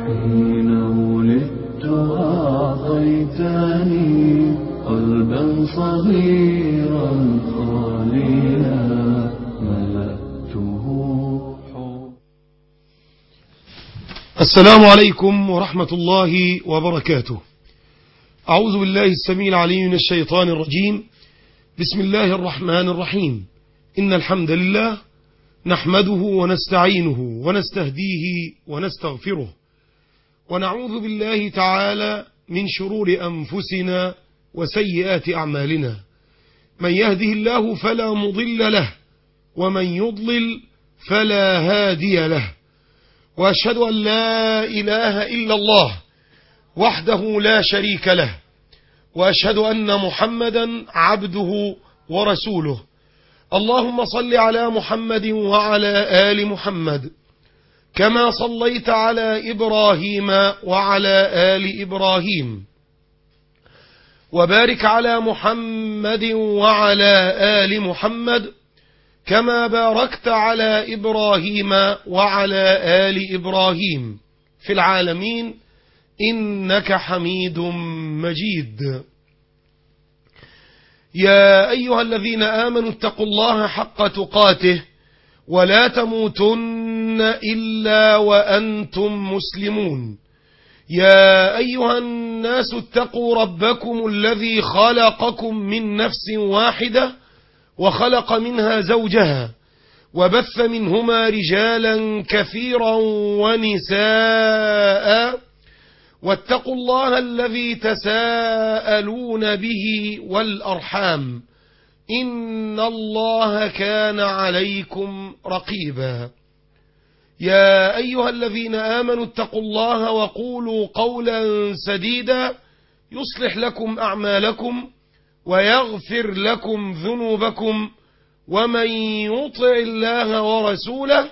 حين ولدت أعطيتني قلبا صغيرا خاليا ملأته حب السلام عليكم ورحمة الله وبركاته أعوذ بالله السميع العليم من الشيطان الرجيم بسم الله الرحمن الرحيم إن الحمد لله نحمده ونستعينه ونستهديه ونستغفره ونعوذ بالله تعالى من شرور أنفسنا وسيئات أعمالنا من يهده الله فلا مضل له ومن يضلل فلا هادي له وأشهد أن لا إله إلا الله وحده لا شريك له وأشهد أن محمدا عبده ورسوله اللهم صل على محمد وعلى آل محمد كما صليت على إبراهيم وعلى آل إبراهيم وبارك على محمد وعلى آل محمد كما باركت على إبراهيم وعلى آل إبراهيم في العالمين إنك حميد مجيد يا أيها الذين آمنوا اتقوا الله حق تقاته ولا تموتن إلا وأنتم مسلمون يا أيها الناس اتقوا ربكم الذي خلقكم من نفس واحدة وخلق منها زوجها وبث منهما رجالا كثيرا ونساء واتقوا الله الذي تساءلون به والأرحام إن الله كان عليكم رقيبا يا أيها الذين آمنوا اتقوا الله وقولوا قولا سديدا يصلح لكم أعمالكم ويغفر لكم ذنوبكم ومن يطع الله ورسوله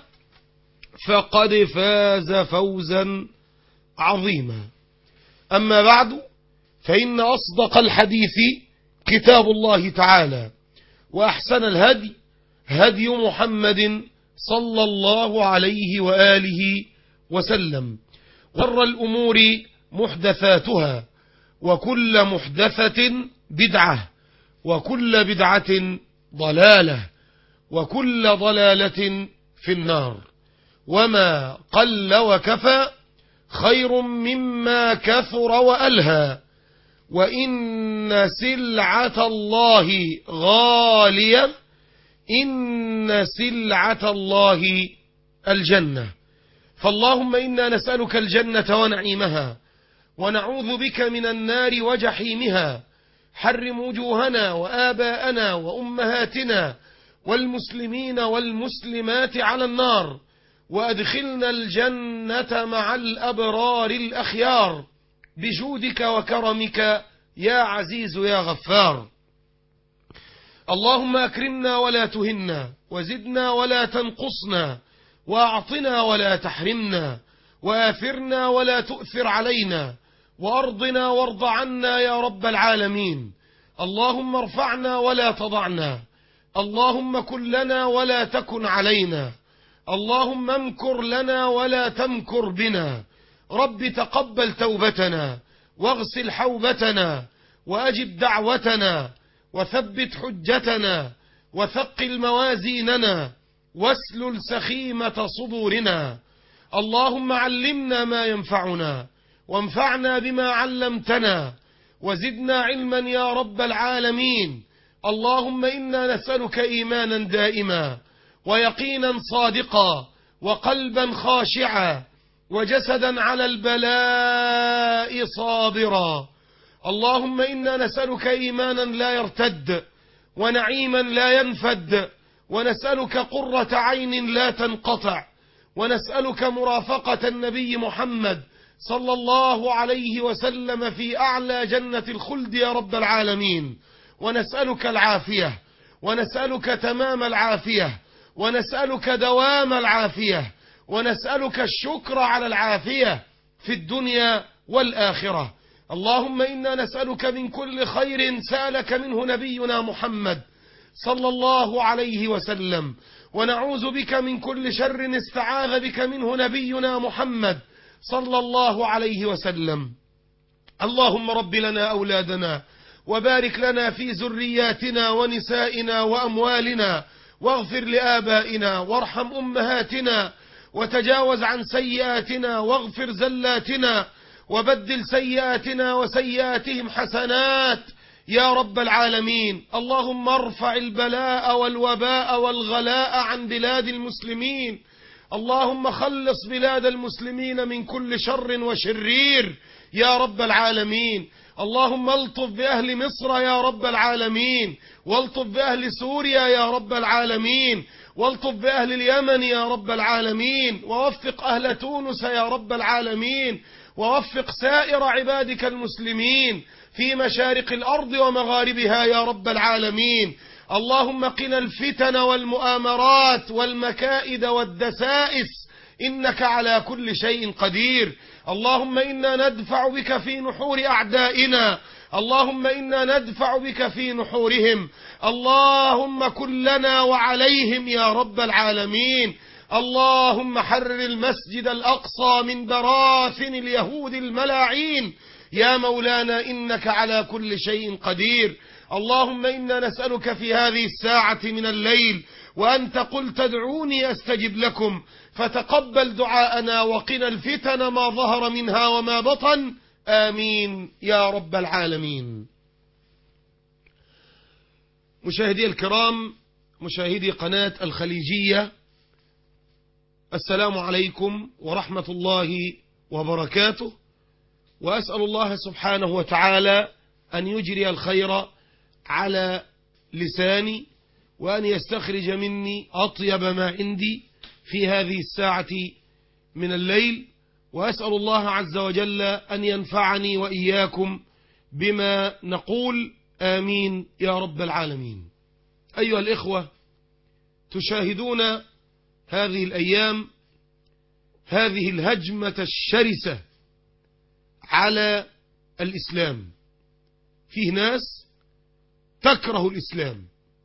فقد فاز فوزا عظيما أما بعد فإن أصدق الحديث كتاب الله تعالى وأحسن الهدي هدي محمد صلى الله عليه وآله وسلم غر الأمور محدثاتها وكل محدثة بدعة وكل بدعة ضلالة وكل ضلالة في النار وما قل وكفى خير مما كثر وألهى وإن سلعة الله غالية إن سلعة الله الجنة فاللهم إنا نسألك الجنة ونعيمها ونعوذ بك من النار وجحيمها حرم وجوهنا وآباءنا وأمهاتنا والمسلمين والمسلمات على النار وأدخلنا الجنة مع الأبرار الأخيار بجودك وكرمك يا عزيز يا غفار اللهم أكرمنا ولا تهنا وزدنا ولا تنقصنا وأعطنا ولا تحرمنا وآثرنا ولا تؤثر علينا وأرضنا وارض عنا يا رب العالمين اللهم ارفعنا ولا تضعنا اللهم كن لنا ولا تكن علينا اللهم امكر لنا ولا تمكر بنا رب تقبل توبتنا واغسل حوبتنا وأجب دعوتنا وثبت حجتنا وثقل موازيننا واسلل سخيمة صدورنا اللهم علمنا ما ينفعنا وانفعنا بما علمتنا وزدنا علما يا رب العالمين اللهم إنا نسألك إيمانا دائما ويقينا صادقا وقلبا خاشعا وجسدا على البلاء صابرا اللهم إنا نسألك إيمانا لا يرتد ونعيما لا ينفد ونسألك قرة عين لا تنقطع ونسألك مرافقة النبي محمد صلى الله عليه وسلم في أعلى جنة الخلد يا رب العالمين ونسألك العافية ونسألك تمام العافية ونسألك دوام العافية ونسألك الشكر على العافية في الدنيا والآخرة اللهم إنا نسألك من كل خير سألك منه نبينا محمد صلى الله عليه وسلم ونعوذ بك من كل شر استعاذ بك منه نبينا محمد صلى الله عليه وسلم اللهم رب لنا أولادنا وبارك لنا في ذرياتنا ونسائنا وأموالنا واغفر لآبائنا وارحم أمهاتنا وتجاوز عن سيئاتنا واغفر زلاتنا وبدل سيئاتنا وسيئاتهم حسنات يا رب العالمين اللهم ارفع البلاء والوباء والغلاء عن بلاد المسلمين اللهم خلص بلاد المسلمين من كل شر وشرير يا رب العالمين اللهم الطف بأهل مصر يا رب العالمين والطف بأهل سوريا يا رب العالمين والطف بأهل اليمن يا رب العالمين ووفق أهل تونس يا رب العالمين ووفق سائر عبادك المسلمين في مشارق الأرض ومغاربها يا رب العالمين اللهم قنا الفتن والمؤامرات والمكائد والدسائس إنك على كل شيء قدير اللهم إنا ندفع بك في نحور أعدائنا اللهم إنا ندفع بك في نحورهم اللهم كن لنا وعليهم يا رب العالمين اللهم حرر المسجد الأقصى من براثن اليهود الملاعين يا مولانا إنك على كل شيء قدير اللهم إنا نسألك في هذه الساعة من الليل وأنت قلت ادعوني أستجب لكم فتقبل دعاءنا وقنا الفتن ما ظهر منها وما بطن آمين يا رب العالمين مشاهدي الكرام مشاهدي قناة الخليجية السلام عليكم ورحمة الله وبركاته وأسأل الله سبحانه وتعالى أن يجري الخير على لساني وأن يستخرج مني أطيب ما عندي في هذه الساعة من الليل وأسأل الله عز وجل أن ينفعني وإياكم بما نقول آمين يا رب العالمين أيها الإخوة تشاهدون هذه الأيام هذه الهجمة الشرسة على الإسلام فيه ناس تكره الإسلام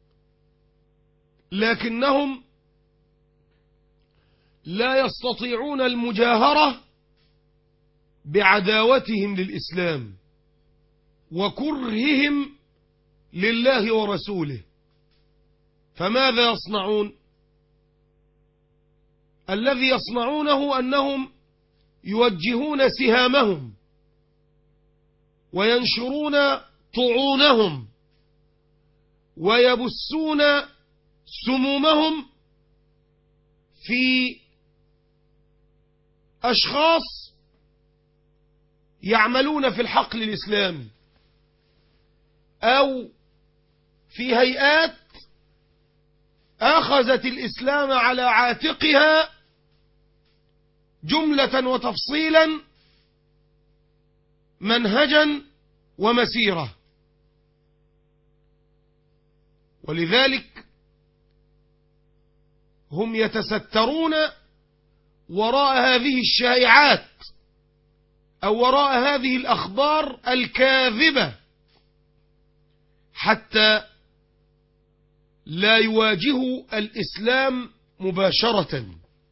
لكنهم لا يستطيعون المجاهرة بعداوتهم للإسلام وكرههم لله ورسوله فماذا يصنعون الذي يصنعونه أنهم يوجهون سهامهم وينشرون طعونهم ويبثون سمومهم في أشخاص يعملون في الحقل الإسلامي أو في هيئات أخذت الإسلام على عاتقها جملة وتفصيلا منهجا ومسيرة ولذلك هم يتسترون وراء هذه الشائعات أو وراء هذه الأخبار الكاذبة حتى لا يواجهوا الإسلام مباشرة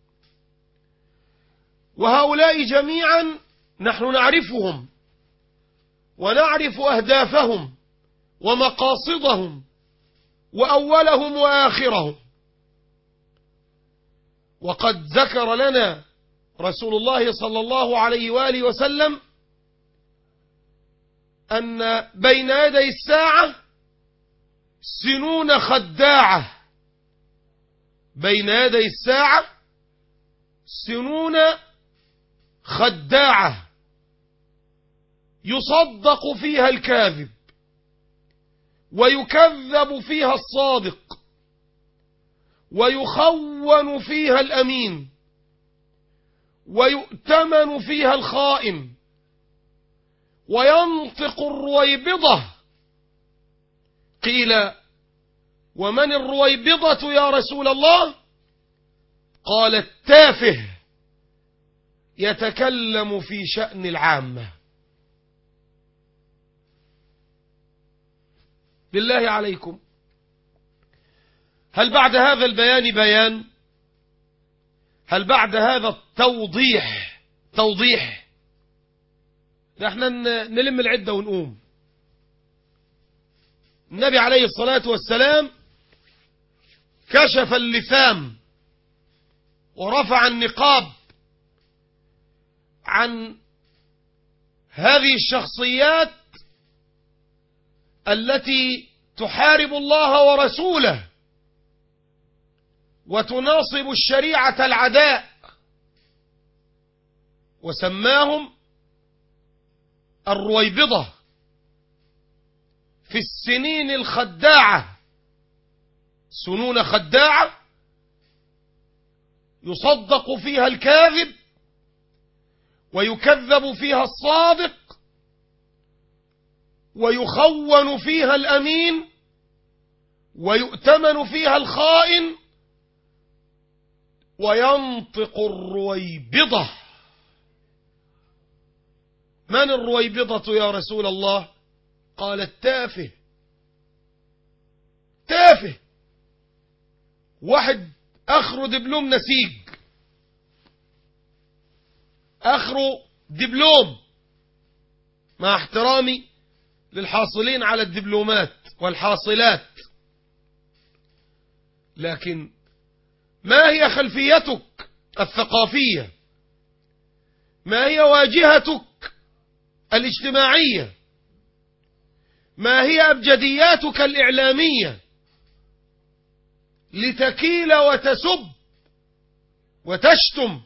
وهؤلاء جميعا نحن نعرفهم ونعرف أهدافهم ومقاصدهم وأولهم وآخرهم وقد ذكر لنا رسول الله صلى الله عليه وآله وسلم أن بين يدي الساعة سنون خداعة بين يدي الساعة سنون خداعة يصدق فيها الكاذب ويكذب فيها الصادق ويخون فيها الأمين ويؤتمن فيها الخائن وينطق الرويبضة قيل ومن الرويبضة يا رسول الله قال التافه يتكلم في شأن العامة بالله عليكم هل بعد هذا البيان بيان هل بعد هذا التوضيح توضيح ده احنا ن- نلم العدة ونقوم النبي عليه الصلاة والسلام كشف اللثام ورفع النقاب عن هذه الشخصيات التي تحارب الله ورسوله وتناصب الشريعة العداء وسماهم الرويبضة في السنين الخداعة سنون خداعة يصدق فيها الكاذب ويكذب فيها الصادق ويخون فيها الأمين ويؤتمن فيها الخائن وينطق الرويبضة من الرويبضة يا رسول الله قال التافه تافه واحد اخره دبلوم نسيج اخره دبلوم مع احترامي للحاصلين على الدبلومات والحاصلات لكن ما هي خلفيتك الثقافية ما هي واجهتك الاجتماعية ما هي أبجدياتك الإعلامية لتكيل وتسب وتشتم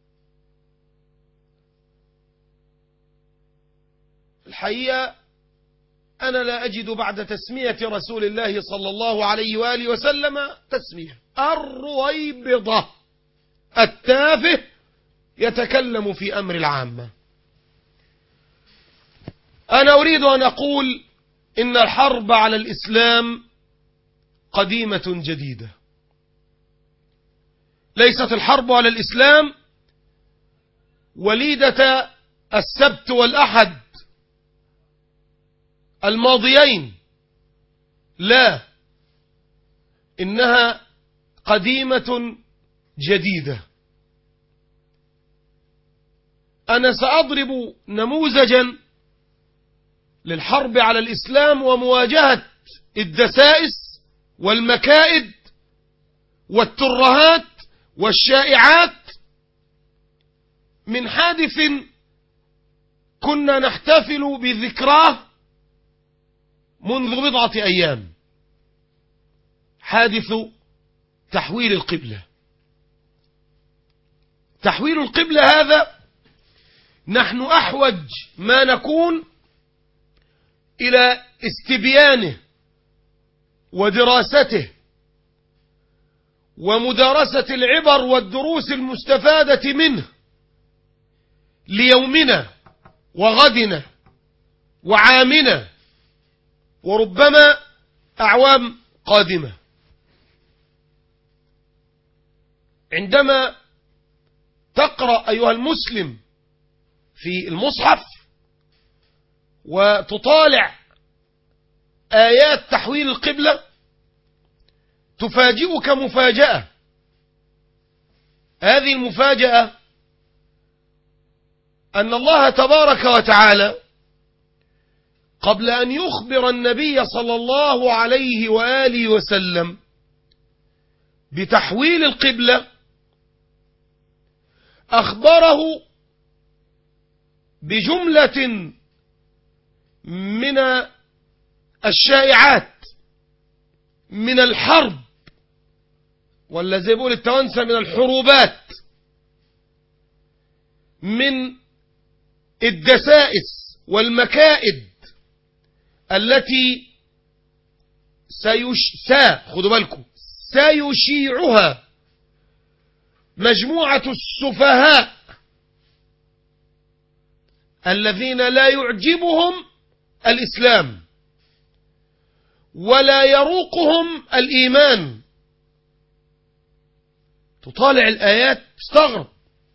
الحقيقة أنا لا أجد بعد تسمية رسول الله صلى الله عليه وآله وسلم تسمية الرويبضة التافه يتكلم في أمر العامة أنا أريد أن أقول إن الحرب على الإسلام قديمة جديدة ليست الحرب على الإسلام وليدة السبت والأحد الماضيين لا إنها قديمة جديدة أنا سأضرب نموذجا للحرب على الإسلام ومواجهة الدسائس والمكائد والترهات والشائعات من حادث كنا نحتفل بذكراه منذ بضعة أيام حادث تحويل القبلة تحويل القبلة هذا نحن أحوج ما نكون إلى استبيانه ودراسته ومدارسة العبر والدروس المستفادة منه ليومنا وغدنا وعامنا وربما أعوام قادمة عندما تقرأ أيها المسلم في المصحف وتطالع آيات تحويل القبلة تفاجئك مفاجأة هذه المفاجأة أن الله تبارك وتعالى قبل أن يخبر النبي صلى الله عليه وآله وسلم بتحويل القبلة أخبره بجملة من الشائعات من الحرب ولا زي بيقول التوانسة من الحروبات من الدسائس والمكائد التي سيش سا خدوا بالكم سيشيعها مجموعة السفهاء الذين لا يعجبهم الإسلام ولا يروقهم الإيمان تطالع الآيات تستغرب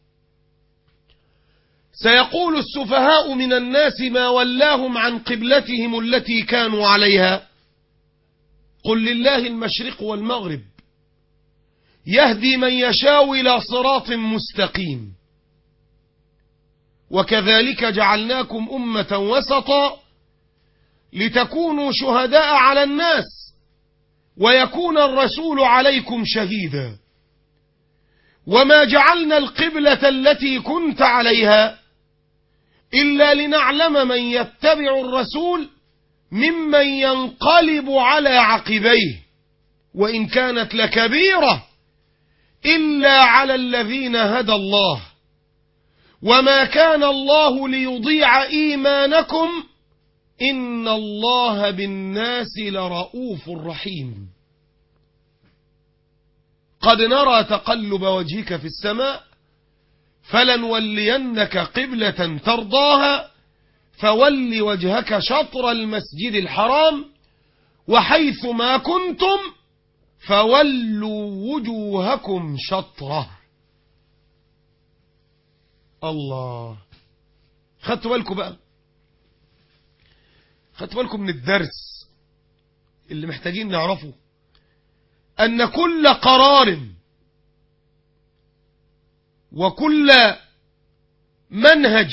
سيقول السفهاء من الناس ما ولاهم عن قبلتهم التي كانوا عليها قل لله المشرق والمغرب يهدي من يشاء إلى صراط مستقيم وكذلك جعلناكم أمة وسطا لتكونوا شهداء على الناس ويكون الرسول عليكم شهيدا وما جعلنا القبلة التي كنت عليها إلا لنعلم من يتبع الرسول ممن ينقلب على عقبيه وإن كانت لكبيرة إلا على الذين هدى الله وما كان الله ليضيع إيمانكم إن الله بالناس لرؤوف رحيم قد نرى تقلب وجهك في السماء فلنولينك قبلة ترضاها فول وجهك شطر المسجد الحرام وحيث ما كنتم فولوا وجوهكم شطره الله خدتوا بالكم بقى خدتوا بالكم من الدرس اللي محتاجين نعرفه أن كل قرار وكل منهج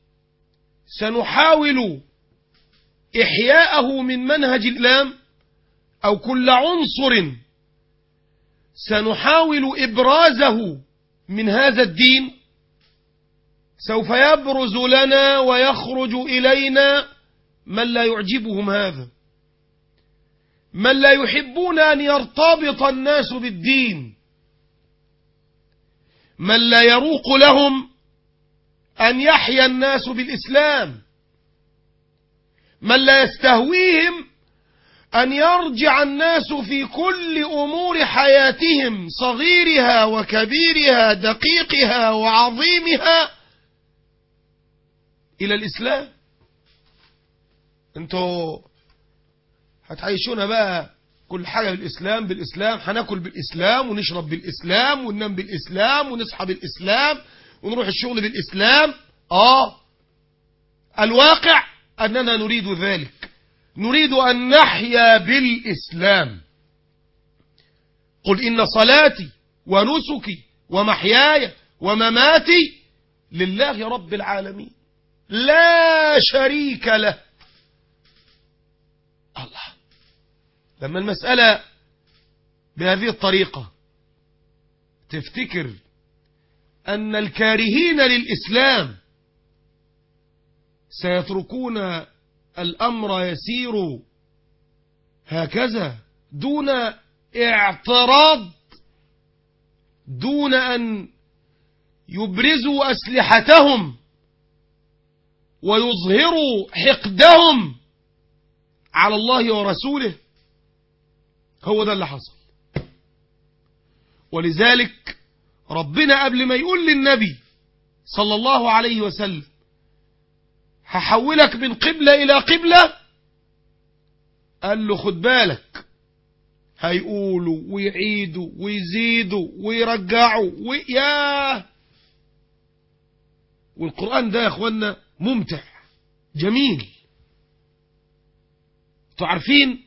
سنحاول إحياءه من منهج الإسلام أو كل عنصر سنحاول إبرازه من هذا الدين سوف يبرز لنا ويخرج إلينا من لا يعجبهم هذا من لا يحبون أن يرتبط الناس بالدين من لا يروق لهم أن يحيا الناس بالإسلام من لا يستهويهم أن يرجع الناس في كل أمور حياتهم صغيرها وكبيرها دقيقها وعظيمها إلى الإسلام انتوا هتعيشونا بقى كل حاجة بالإسلام بالإسلام هناكل بالإسلام ونشرب بالإسلام وننام بالإسلام ونصحى بالإسلام ونروح الشغل بالإسلام آه الواقع أننا نريد ذلك نريد أن نحيا بالإسلام قل إن صلاتي ونسكي ومحياي ومماتي لله رب العالمين لا شريك له الله لما المسألة بهذه الطريقة تفتكر أن الكارهين للإسلام سيتركون الأمر يسير هكذا دون اعتراض دون أن يبرزوا أسلحتهم ويظهروا حقدهم على الله ورسوله هو ده اللي حصل ولذلك ربنا قبل ما يقول للنبي صلى الله عليه وسلم هحولك من قبلة إلى قبلة قال له خد بالك هيقولوا ويعيدوا ويزيدوا ويرجعوا ويا والقرآن ده يا اخوانا ممتع جميل تعرفين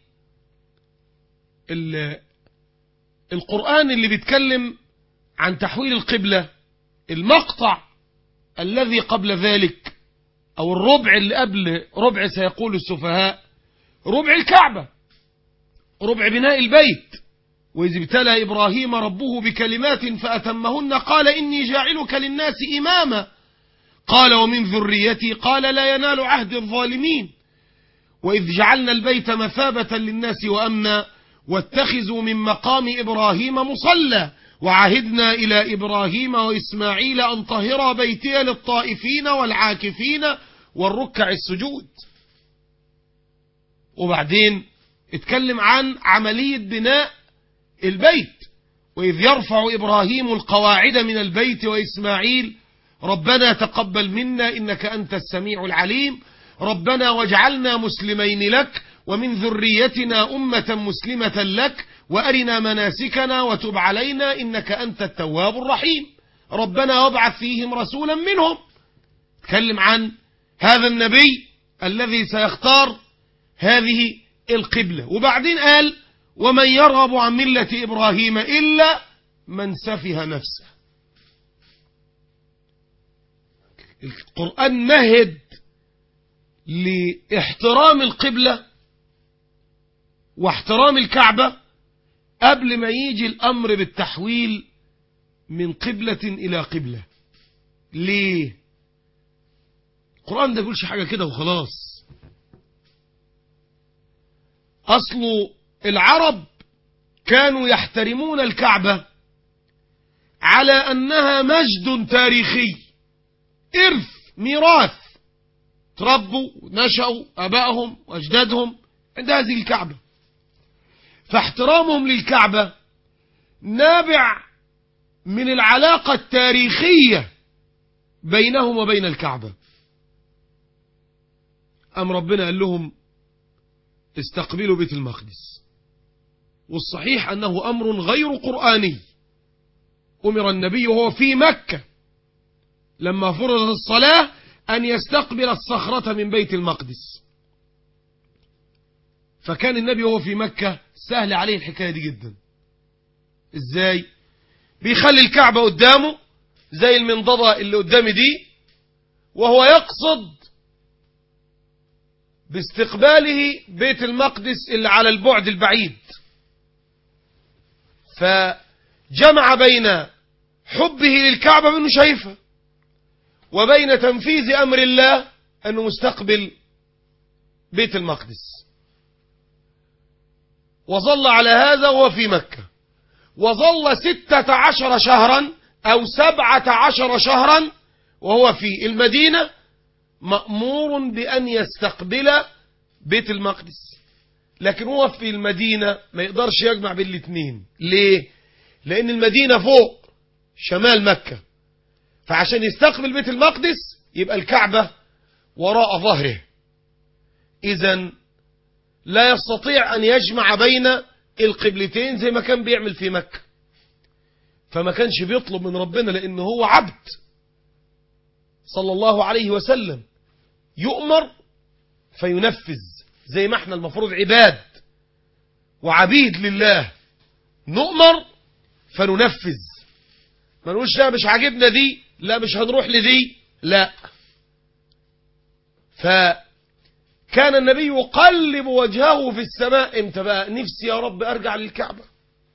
القرآن اللي بيتكلم عن تحويل القبلة المقطع الذي قبل ذلك أو الربع اللي قبل ربع سيقول السفهاء ربع الكعبة ربع بناء البيت وإذ ابتلى إبراهيم ربه بكلمات فأتمهن قال إني جاعلك للناس إماما قال ومن ذريتي قال لا ينال عهد الظالمين وإذ جعلنا البيت مثابة للناس وأمنا واتخذوا من مقام إبراهيم مصلى وعهدنا إلى إبراهيم وإسماعيل أن طهر بيتي للطائفين والعاكفين والركع السجود وبعدين اتكلم عن عملية بناء البيت وإذ يرفع إبراهيم القواعد من البيت وإسماعيل ربنا تقبل منا إنك أنت السميع العليم ربنا واجعلنا مسلمين لك ومن ذريتنا أمة مسلمة لك وأرنا مناسكنا وتب علينا إنك أنت التواب الرحيم ربنا وابعث فيهم رسولا منهم تكلم عن هذا النبي الذي سيختار هذه القبلة وبعدين قال ومن يرغب عن ملة إبراهيم إلا من سفه نفسه القرآن مهد لاحترام القبلة واحترام الكعبة قبل ما يجي الأمر بالتحويل من قبلة إلى قبلة ليه القرآن ده يقولش حاجة كده وخلاص أصل العرب كانوا يحترمون الكعبة على أنها مجد تاريخي إرث ميراث تربوا نشأوا أبائهم وأجدادهم عند هذه الكعبة فاحترامهم للكعبة نابع من العلاقة التاريخية بينهم وبين الكعبة أم ربنا قال لهم استقبلوا بيت المقدس والصحيح أنه أمر غير قرآني أمر النبي وهو في مكة لما فرضت الصلاة أن يستقبل الصخرة من بيت المقدس فكان النبي وهو في مكة سهل عليه الحكاية دي جدا ازاي بيخلي الكعبة قدامه زي المنضدة اللي قدامي دي وهو يقصد باستقباله بيت المقدس اللي على البعد البعيد فجمع بين حبه للكعبة منه شايفها وبين تنفيذ أمر الله أنه مستقبل بيت المقدس وظل على هذا وهو في مكة وظل ستة عشر شهرا أو سبعة عشر شهرا وهو في المدينة مأمور بأن يستقبل بيت المقدس لكن هو في المدينة ما يقدرش يجمع بين الاثنين ليه لأن المدينة فوق شمال مكة فعشان يستقبل بيت المقدس يبقى الكعبة وراء ظهره إذا لا يستطيع أن يجمع بين القبلتين زي ما كان بيعمل في مكة فما كانش بيطلب من ربنا لأنه هو عبد صلى الله عليه وسلم يؤمر فينفذ زي ما احنا المفروض عباد وعبيد لله نؤمر فننفذ ما نقولش لا مش عاجبنا دي لا مش هنروح لدي لا فكان النبي يقلب وجهه في السماء امتى بقى نفسي يا رب ارجع للكعبة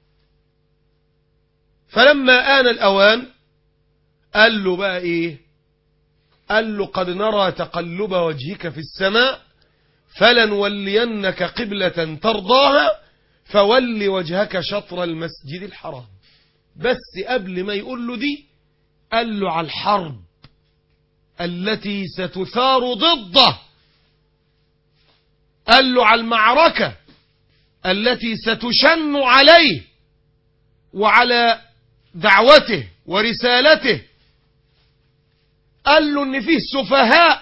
فلما آن الأوان قال له بقى ايه قال له قد نرى تقلب وجهك في السماء فلنولينك قبلة ترضاها فول وجهك شطر المسجد الحرام بس قبل ما يقول له دي قال له على الحرب التي ستثار ضده قال له على المعركة التي ستشن عليه وعلى دعوته ورسالته قال له ان فيه سفهاء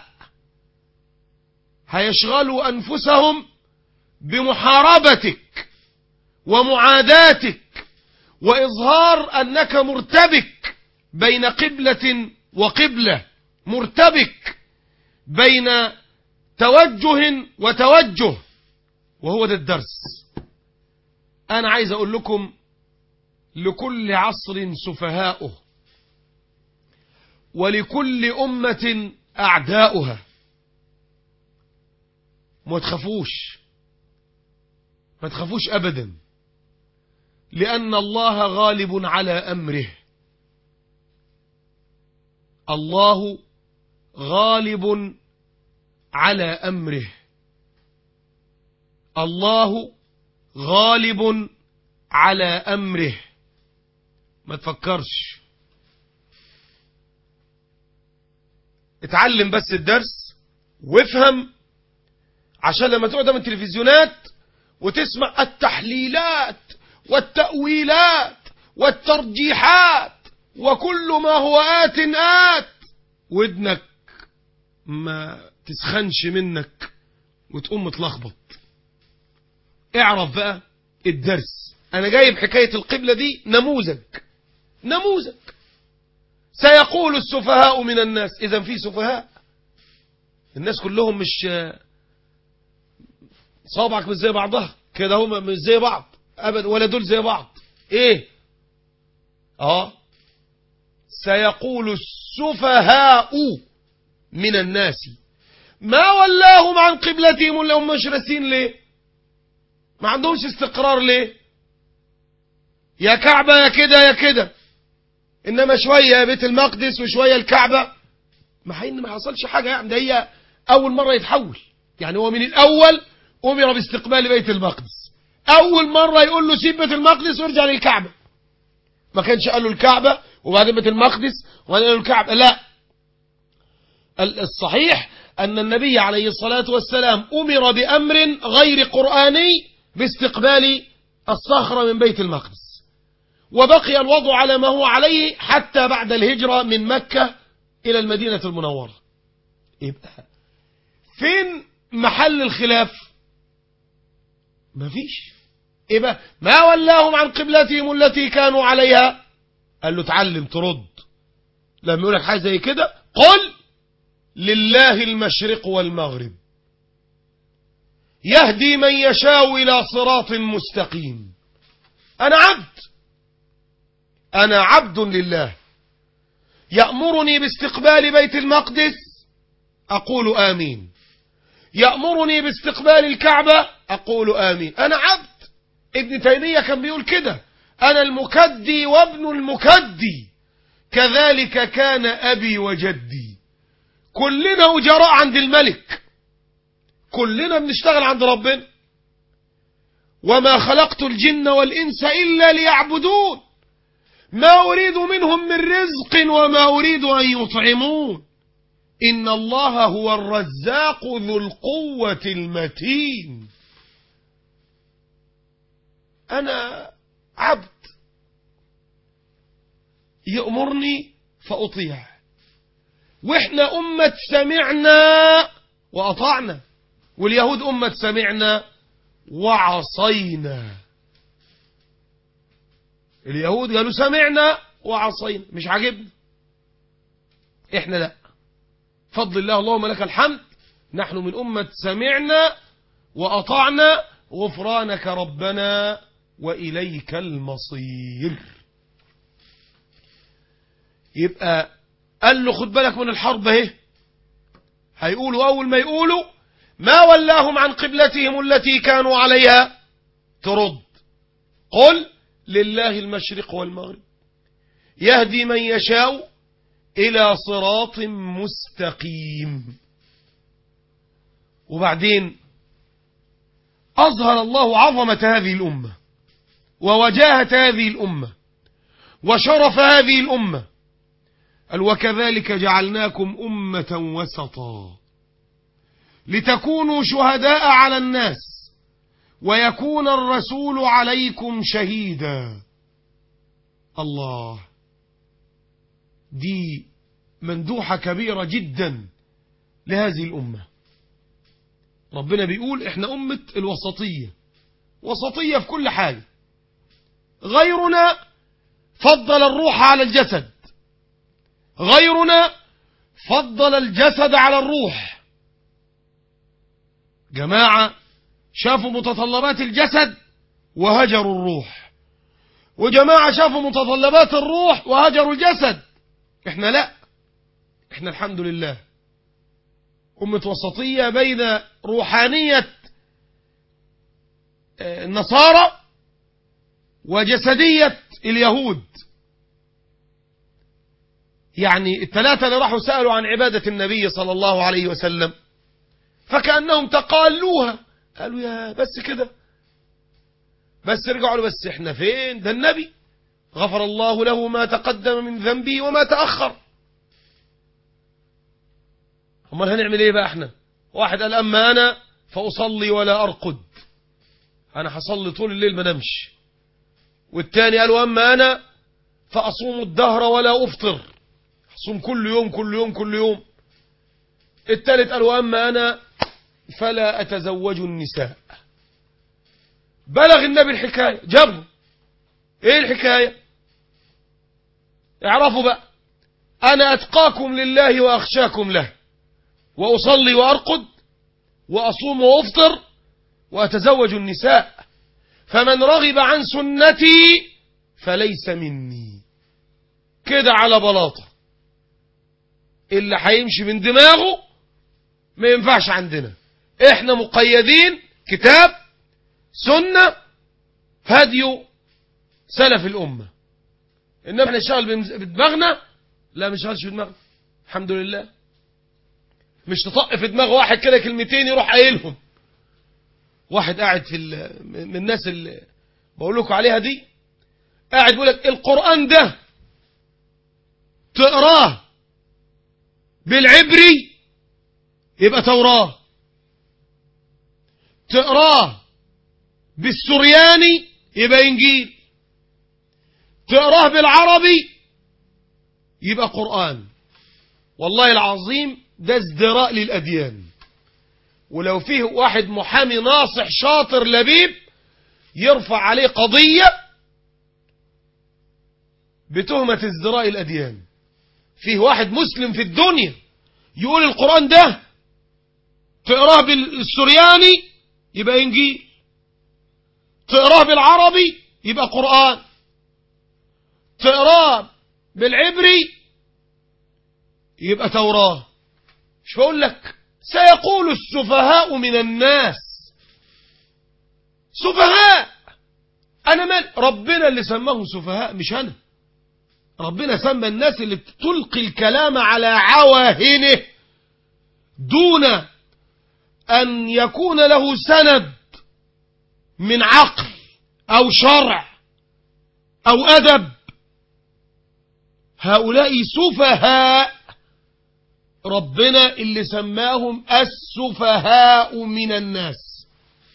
هيشغلوا انفسهم بمحاربتك ومعاداتك واظهار انك مرتبك بين قبلة وقبلة مرتبك بين توجه وتوجه وهو ده الدرس انا عايز اقول لكم لكل عصر سفهاؤه ولكل أمة أعداؤها ما تخافوش ما تخافوش أبدا لأن الله غالب على أمره الله غالب على أمره الله غالب على أمره ما تفكرش اتعلم بس الدرس وافهم عشان لما تقعد من التلفزيونات وتسمع التحليلات والتأويلات والترجيحات وكل ما هو آت آت ودنك ما تسخنش منك وتقوم متلخبط اعرف بقى الدرس انا جايب حكاية القبلة دي نموذج نموذج سيقول السفهاء من الناس اذا في سفهاء الناس كلهم مش صابعك مش زي بعضها كده هم مش زي بعض ابدا ولا دول زي بعض ايه اه سيقول السفهاء من الناس ما ولاهم عن قبلتهم اللي هم مش راسين ليه ما عندهمش استقرار ليه يا كعبة يا كده يا كده انما شوية بيت المقدس وشوية الكعبة ما حين ما حصلش حاجة يعني ده هي اول مرة يتحول يعني هو من الاول امر باستقبال بيت المقدس اول مرة يقول له سيب بيت المقدس وارجع للكعبة ما كانش قال له الكعبة وبعدين بيت المقدس وبعدين قال له الكعبة لا الصحيح أن النبي عليه الصلاة والسلام أمر بأمر غير قرآني باستقبال الصخرة من بيت المقدس وبقي الوضع على ما هو عليه حتى بعد الهجرة من مكة إلى المدينة المنورة يبقى فين محل الخلاف مفيش يبقى ما ولاهم عن قبلتهم التي كانوا عليها قال له اتعلم ترد لما يقول لك حاجه زي كده قل لله المشرق والمغرب يهدي من يشاء إلى صراط مستقيم أنا عبد أنا عبد لله يأمرني باستقبال بيت المقدس أقول آمين يأمرني باستقبال الكعبة أقول آمين أنا عبد ابن تيمية كان بيقول كده أنا المكدي وابن المكدي كذلك كان أبي وجدي كلنا أجراء عند الملك كلنا بنشتغل عند ربنا وما خلقت الجن والإنس إلا ليعبدون ما أريد منهم من رزق وما أريد أن يطعمون إن الله هو الرزاق ذو القوة المتين أنا عبد يأمرني فأطيع وإحنا أمة سمعنا وأطعنا واليهود أمة سمعنا وعصينا اليهود قالوا سمعنا وعصينا مش عاجبنا احنا لا فضل الله اللهم لك الحمد نحن من أمة سمعنا وأطعنا غفرانك ربنا وإليك المصير يبقى قال له خد بالك من الحرب اهي هيقولوا أول ما يقولوا ما ولاهم عن قبلتهم التي كانوا عليها ترد قل لله المشرق والمغرب يهدي من يشاء إلى صراط مستقيم وبعدين أظهر الله عظمة هذه الأمة ووجاهة هذه الأمة وشرف هذه الأمة قال وكذلك جعلناكم أمة وسطا لتكونوا شهداء على الناس ويكون الرسول عليكم شهيدا الله دي مندوحة كبيرة جدا لهذه الأمة ربنا بيقول احنا أمة الوسطية وسطية في كل حاجة غيرنا فضل الروح على الجسد غيرنا فضل الجسد على الروح جماعة شافوا متطلبات الجسد وهجروا الروح وجماعة شافوا متطلبات الروح وهجروا الجسد احنا لا احنا الحمد لله أمة وسطية بين روحانية النصارى وجسدية اليهود يعني الثلاثة اللي راحوا سألوا عن عبادة النبي صلى الله عليه وسلم فكأنهم تقالوها قالوا يا بس كده بس رجعوا له بس احنا فين ده النبي غفر الله له ما تقدم من ذنبه وما تأخر امال هنعمل ايه بقى احنا واحد قال اما انا فاصلي ولا ارقد انا هصلي طول الليل ما نمش والتاني قال واما انا فاصوم الدهر ولا افطر اصوم كل يوم كل يوم كل يوم التالت قال واما انا فلا اتزوج النساء بلغ النبي الحكايه جابه ايه الحكايه اعرفوا بقى انا اتقاكم لله واخشاكم له وأصلي وأرقد وأصوم وأفطر وأتزوج النساء فمن رغب عن سنتي فليس مني كده على بلاطة اللي هيمشي من دماغه ما ينفعش عندنا احنا مقيدين كتاب سنة هدي سلف الأمة إنما احنا نشتغل بمز- بدماغنا لا مش نشتغلش بدماغنا الحمد لله مش تطق في دماغ واحد كده كلمتين يروح قايلهم واحد قاعد في ال- من الناس اللي بقول لكم عليها دي قاعد يقول لك القرآن ده تقراه بالعبري يبقى توراة تقراه بالسرياني يبقى إنجيل تقراه بالعربي يبقى قرآن والله العظيم ده ازدراء للأديان ولو فيه واحد محامي ناصح شاطر لبيب يرفع عليه قضية بتهمة ازدراء الأديان فيه واحد مسلم في الدنيا يقول القرآن ده تقراه بالسرياني يبقى إنجيل تقراه بالعربي يبقى قرآن تقراه بالعبري يبقى توراة مش بقول لك سيقول السفهاء من الناس سفهاء أنا مال ربنا اللي سماهم سفهاء مش أنا ربنا سمى الناس اللي تلقي الكلام على عواهنه دون أن يكون له سند من عقل أو شرع أو أدب هؤلاء سفهاء ربنا اللي سماهم السفهاء من الناس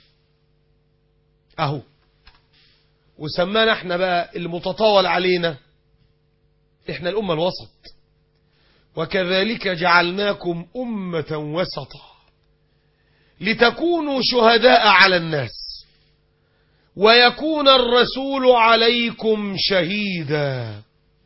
أهو وسمانا احنا بقى المتطاول علينا احنا الأمة الوسط وكذلك جعلناكم أمة وسطا لتكونوا شهداء على الناس ويكون الرسول عليكم شهيدا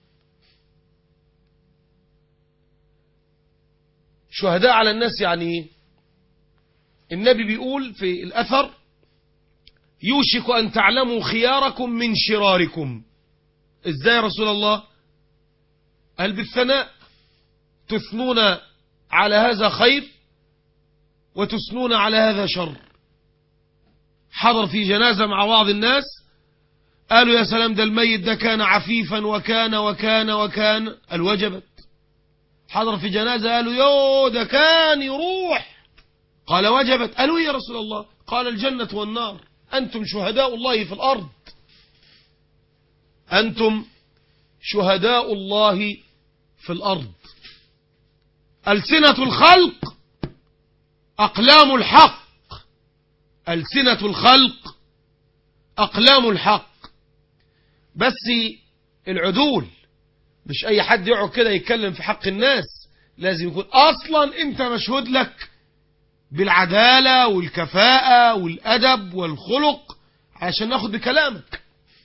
شهداء على الناس يعني ايه النبي بيقول في الأثر يوشك أن تعلموا خياركم من شراركم ازاي يا رسول الله قال بالثناء تثنون على هذا خير وتثنون على هذا شر حضر في جنازة مع بعض الناس قالوا يا سلام ده الميت ده كان عفيفا وكان وكان وكان قال وجبت حضر في جنازة قالوا يو ده كان يروح قال وجبت قالوا يا رسول الله قال الجنة والنار أنتم شهداء الله في الأرض أنتم شهداء الله في الأرض ألسنة الخلق أقلام الحق ألسنة الخلق أقلام الحق بس العدول مش أي حد يقعد كده يتكلم في حق الناس لازم يكون أصلا أنت مشهود لك بالعدالة والكفاءة والأدب والخلق عشان ناخد بكلامك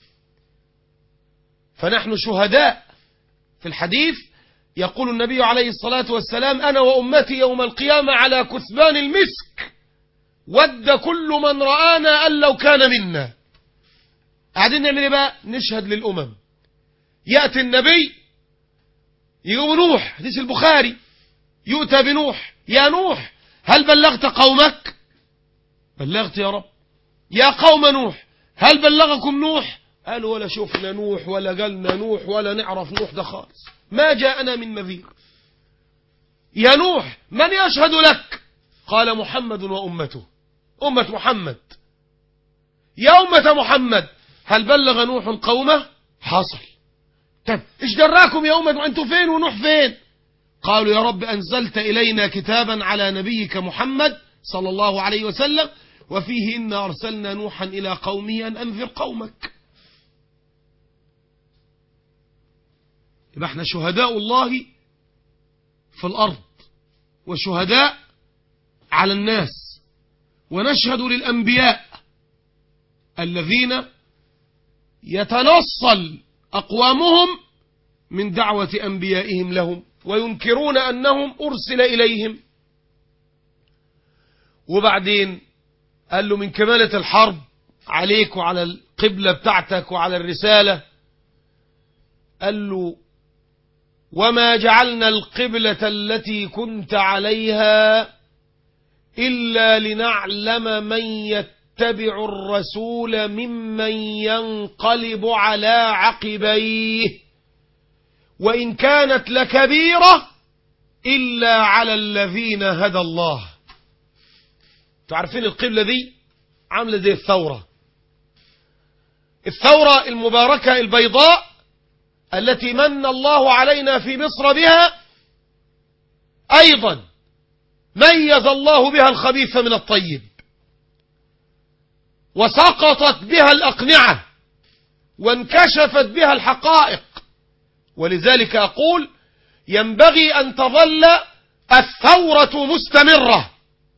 فنحن شهداء في الحديث يقول النبي عليه الصلاة والسلام أنا وأمتي يوم القيامة على كثبان المسك ود كل من رآنا أن لو كان منا قاعدين نعمل ايه بقى نشهد للأمم يأتي النبي يقوم نوح حديث البخاري يؤتى بنوح يا نوح هل بلغت قومك بلغت يا رب يا قوم نوح هل بلغكم نوح قالوا ولا شفنا نوح ولا قالنا نوح ولا نعرف نوح ده خالص ما جاءنا من نذير يا نوح من يشهد لك قال محمد وأمته أمة محمد يا أمة محمد هل بلغ نوح قومه حصل طب ايش دراكم يا أمة وانتوا فين ونوح فين قالوا يا رب أنزلت إلينا كتابا على نبيك محمد صلى الله عليه وسلم وفيه إنا أرسلنا نوحا إلى قومه أن أنذر قومك يبقى احنا شهداء الله في الأرض وشهداء على الناس ونشهد للأنبياء الذين يتنصل أقوامهم من دعوة أنبيائهم لهم وينكرون أنهم أرسل إليهم وبعدين قال له من كمالة الحرب عليك وعلى القبلة بتاعتك وعلى الرسالة قال له وما جعلنا القبلة التي كنت عليها إلا لنعلم من يتبع الرسول ممن ينقلب على عقبيه وإن كانت لكبيرة إلا على الذين هدى الله تعرفين القبلة دي عاملة زي الثورة الثورة المباركة البيضاء التي من الله علينا في مصر بها أيضا ميز الله بها الخبيث من الطيب وسقطت بها الأقنعة وانكشفت بها الحقائق ولذلك أقول ينبغي أن تظل الثورة مستمرة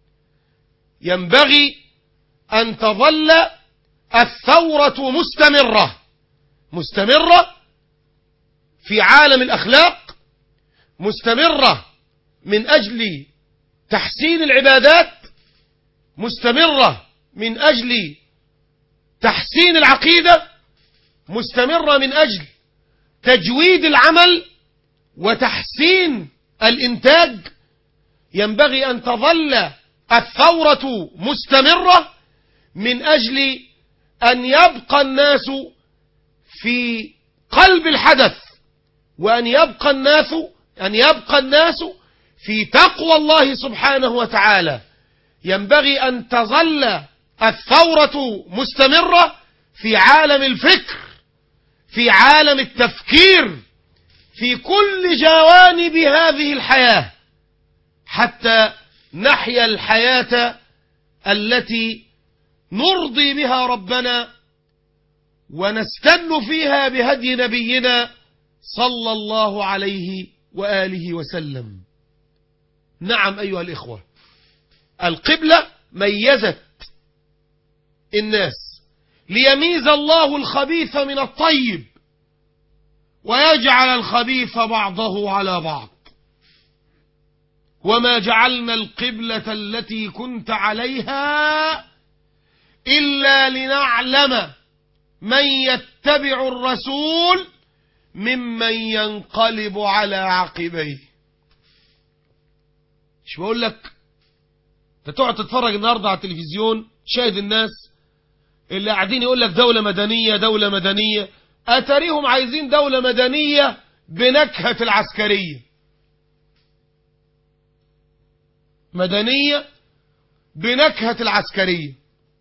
ينبغي أن تظل الثورة مستمرة مستمرة في عالم الأخلاق مستمرة من أجل تحسين العبادات مستمرة من أجل تحسين العقيدة مستمرة من أجل تجويد العمل وتحسين الإنتاج ينبغي أن تظل الثورة مستمرة من أجل أن يبقى الناس في قلب الحدث وأن يبقى الناس أن يبقى الناس في تقوى الله سبحانه وتعالى ينبغي أن تظل الثورة مستمرة في عالم الفكر في عالم التفكير في كل جوانب هذه الحياة حتى نحيا الحياة التي نرضي بها ربنا ونستن فيها بهدي نبينا صلى الله عليه وآله وسلم نعم أيها الإخوة القبلة ميزت الناس ليميز الله الخبيث من الطيب ويجعل الخبيث بعضه على بعض وما جعلنا القبلة التي كنت عليها إلا لنعلم من يتبع الرسول ممن ينقلب على عقبيه مش بقول لك انت تقعد تتفرج النهارده على التلفزيون شاهد الناس اللي قاعدين يقول لك دولة مدنية دولة مدنية أتريهم عايزين دولة مدنية بنكهة العسكرية مدنية بنكهة العسكرية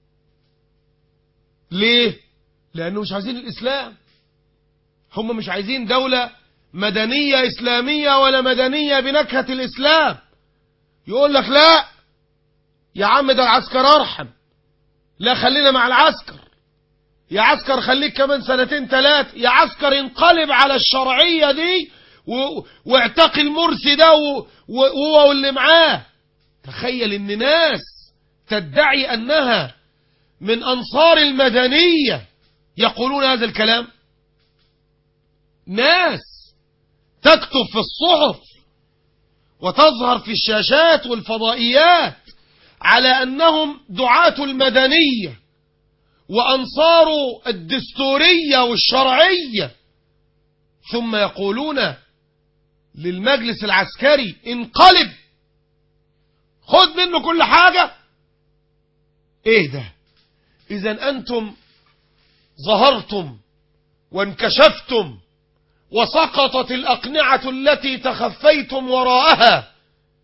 ليه؟ لأنه مش عايزين الإسلام هم مش عايزين دولة مدنية إسلامية ولا مدنية بنكهة الإسلام يقول لك لا يا عم ده العسكر أرحم لا خلينا مع العسكر يا عسكر خليك كمان سنتين ثلاث يا عسكر انقلب على الشرعية دي و... واعتقل مرسي ده و... وهو واللي معاه تخيل ان ناس تدعي انها من انصار المدنية يقولون هذا الكلام ناس تكتب في الصحف وتظهر في الشاشات والفضائيات على أنهم دعاة المدنية وأنصار الدستورية والشرعية ثم يقولون للمجلس العسكري انقلب خد منه كل حاجة ايه ده اذا انتم ظهرتم وانكشفتم وسقطت الأقنعة التي تخفيتم وراءها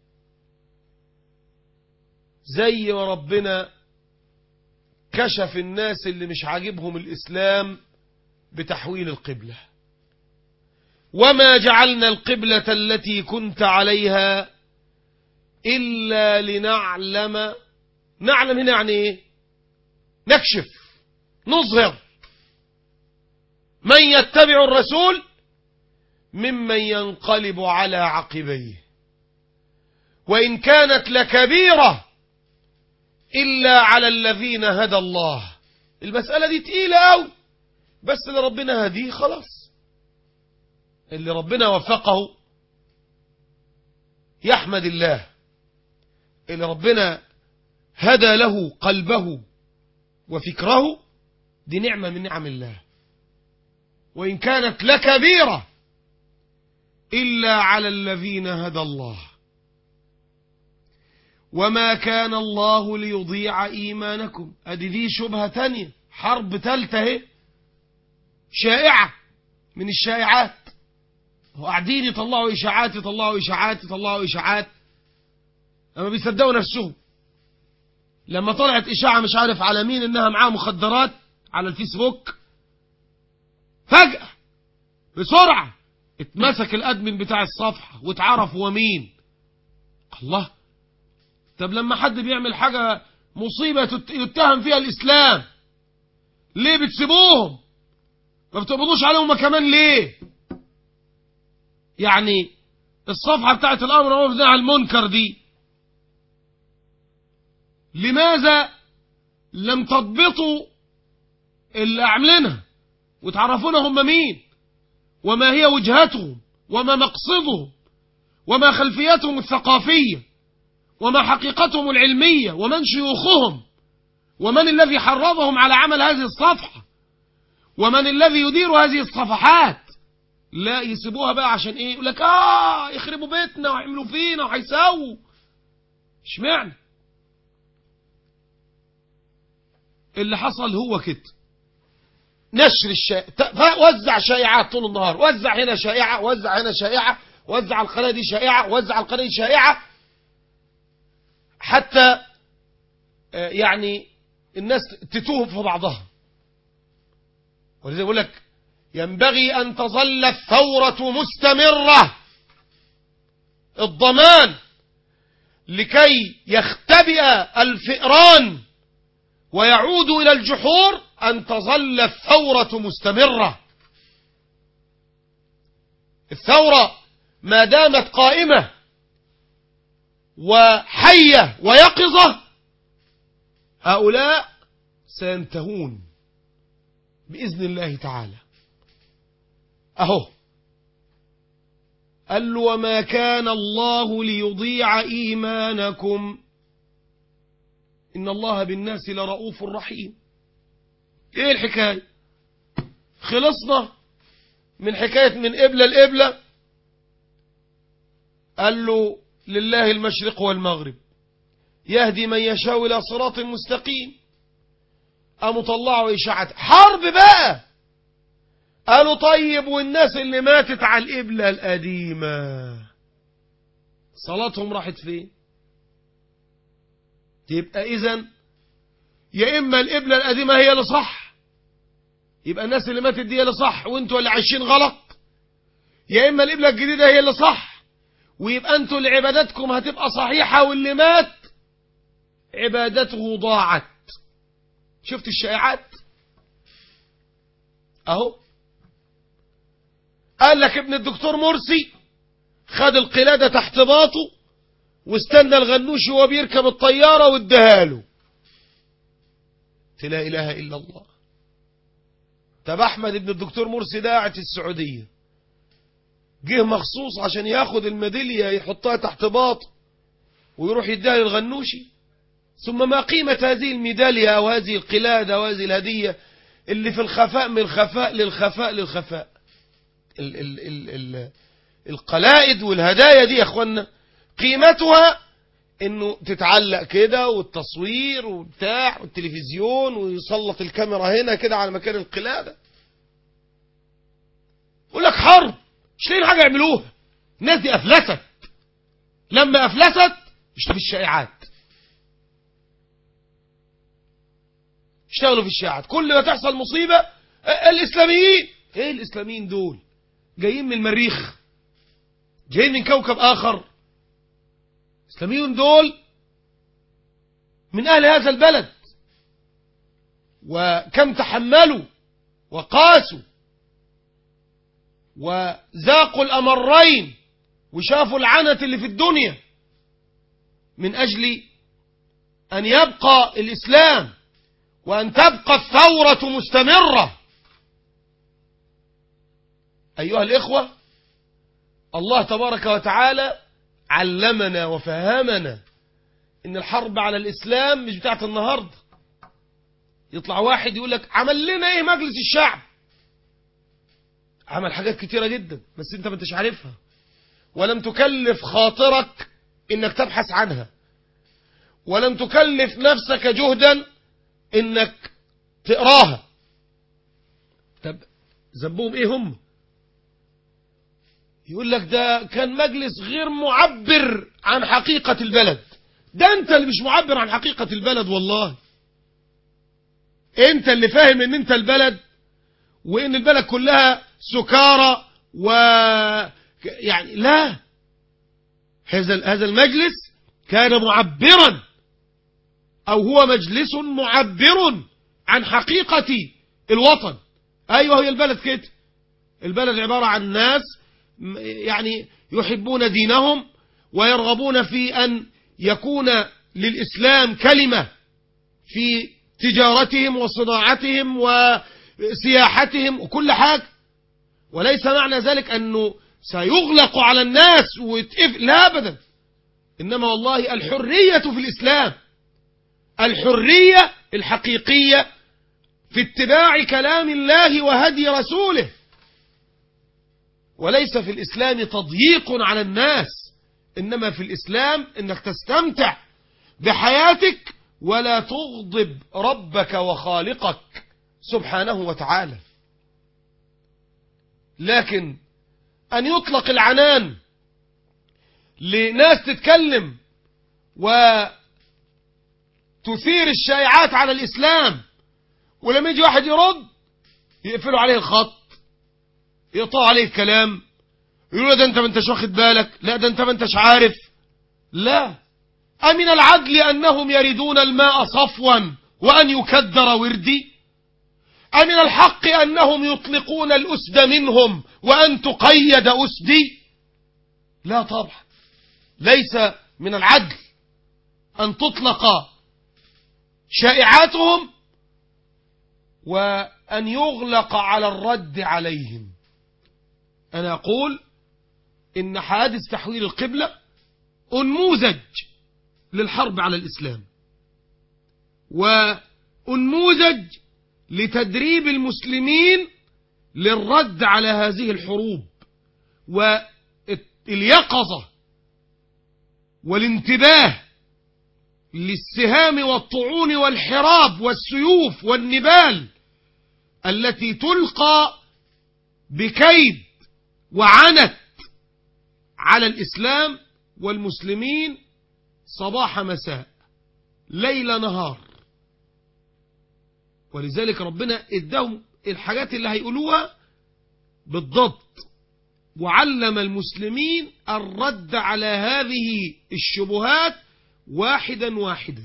زي ما ربنا كشف الناس اللي مش عاجبهم الإسلام بتحويل القبلة وما جعلنا القبلة التي كنت عليها إلا لنعلم نعلم هنا يعني إيه نكشف نظهر من يتبع الرسول ممن ينقلب على عقبيه وإن كانت لكبيرة إلا على الذين هدى الله المسألة دي تقيلة أوي بس اللي ربنا هديه خلاص اللي ربنا وفقه يحمد الله اللي ربنا هدى له قلبه وفكره دي نعمة من نعم الله وإن كانت لكبيرة إلا على الذين هدى الله وما كان الله ليضيع إيمانكم أدي دي شبهة تانية حرب تالتة اهي شائعة من الشائعات وقاعدين يطلعوا إشاعات يطلعوا إشاعات يطلعوا إشاعات لما بيصدقوا نفسهم لما طلعت إشاعة مش عارف على مين إنها معاه مخدرات على الفيسبوك فجأة بسرعة اتمسك الأدمن بتاع الصفحة واتعرف هو مين الله طب لما حد بيعمل حاجة مصيبة تت- يتهم فيها الإسلام ليه بتسيبوهم ما بتقبضوش عليهم كمان ليه يعني الصفحة بتاعت الأمر والنهي عن المنكر دي لماذا لم تضبطوا اللي عاملينها وتعرفونا هم مين وما هي وجهتهم وما مقصدهم وما خلفيتهم الثقافية وما حقيقتهم العلمية ومن شيوخهم ومن الذي حرضهم على عمل هذه الصفحة ومن الذي يدير هذه الصفحات لا يسيبوها بقى عشان ايه يقول لك اه يخربوا بيتنا ويعملوا فينا وهيسووا اشمعنى اللي حصل هو كده نشر الشائع وزع شائعات طول النهار وزع هنا شائعة وزع هنا شائعة وزع القناة دي شائعة وزع القناة دي شائعة حتى آه، يعني الناس تتوه في بعضها ولذلك يقول لك ينبغي أن تظل الثورة مستمرة الضمان لكي يختبئ الفئران ويعود إلى الجحور أن تظل الثورة مستمرة الثورة ما دامت قائمة وحية ويقظة هؤلاء سينتهون بإذن الله تعالى أهو قال له وما كان الله ليضيع إيمانكم إن الله بالناس لرؤوف رحيم إيه الحكاية خلصنا من حكاية من قبلة لقبلة قال له لله المشرق والمغرب يهدي من يشاء إلى صراط مستقيم قاموا طلعوا إشاعات حرب بقى قالوا طيب والناس اللي ماتت على القبلة القديمة صلاتهم راحت فين يبقى إذن يا إما القبلة القديمة هي اللي صح يبقى الناس اللي ماتت دي هي اللي صح وانتوا اللي عايشين غلط يا إما القبلة الجديدة هي اللي صح ويبقى انتوا اللي عباداتكم هتبقى صحيحة واللي مات عبادته ضاعت شفت الشائعات اهو قال لك ابن الدكتور مرسي خد القلادة تحت باطه واستنى الغنوشي وهو بيركب الطيارة واداها له لا إله إلا الله طب أحمد ابن الدكتور مرسي ده قاعد في السعودية جه مخصوص عشان ياخد الميدالية يحطها تحت باطه ويروح يديها للغنوشي ثم ما قيمة هذه الميدالية أو هذه القلادة أو هذه الهدية اللي في الخفاء من الخفاء للخفاء للخفاء ال ال ال ال القلائد والهدايا دي يا اخوانا قيمتها انه تتعلق كده والتصوير وبتاع والتلفزيون ويسلط الكاميرا هنا كده على مكان القلادة يقول لك حرب مش لاقيين حاجة يعملوها الناس دي افلست لما افلست اشتغلوا في الشائعات اشتغلوا في الشائعات كل ما تحصل مصيبة اه، الاسلاميين ايه الاسلاميين دول جايين من المريخ جايين من كوكب اخر الاسلاميون دول من اهل هذا البلد وكم تحملوا وقاسوا وذاقوا الامرين وشافوا العنة اللي في الدنيا من اجل ان يبقى الاسلام وان تبقى الثورة مستمرة ايها الاخوة الله تبارك وتعالى علمنا وفهمنا ان الحرب على الاسلام مش بتاعت النهاردة يطلع واحد يقول لك عمل لنا ايه مجلس الشعب عمل حاجات كتيرة جدا بس انت ما انتش عارفها ولم تكلف خاطرك انك تبحث عنها ولم تكلف نفسك جهدا انك تقراها طب ذنبهم ايه هم يقول لك ده كان مجلس غير معبر عن حقيقة البلد ده انت اللي مش معبر عن حقيقة البلد والله انت اللي فاهم ان انت البلد وان البلد كلها سكارى و يعني لا هذا هذا المجلس كان معبرا او هو مجلس معبر عن حقيقة الوطن ايوه هي البلد كده البلد عبارة عن ناس يعني يحبون دينهم ويرغبون في ان يكون للاسلام كلمة في تجارتهم وصناعتهم وسياحتهم وكل حاجة وليس معنى ذلك أنه سيغلق على الناس ويتقف لا أبدا إنما والله الحرية في الإسلام الحرية الحقيقية في اتباع كلام الله وهدي رسوله وليس في الإسلام تضييق على الناس إنما في الإسلام إنك تستمتع بحياتك ولا تغضب ربك وخالقك سبحانه وتعالى لكن أن يطلق العنان لناس تتكلم وتثير الشائعات على الإسلام ولما يجي واحد يرد يقفلوا عليه الخط يقطعوا عليه الكلام يقولوا ده انت ما انتش واخد بالك لا ده انت ما انتش عارف لا أمن العدل أنهم يردون الماء صفوا وأن يكدر وردي أمن الحق أنهم يطلقون الأسد منهم وأن تقيد أسدي لا طبعا ليس من العدل أن تطلق شائعاتهم وأن يغلق على الرد عليهم أنا أقول إن حادث تحويل القبلة أنموذج للحرب على الإسلام وأنموذج لتدريب المسلمين للرد على هذه الحروب واليقظة والانتباه للسهام والطعون والحراب والسيوف والنبال التي تلقى بكيد وعنت على الإسلام والمسلمين صباح مساء ليل نهار ولذلك ربنا اداهم الحاجات اللي هيقولوها بالضبط وعلم المسلمين الرد على هذه الشبهات واحدا واحدا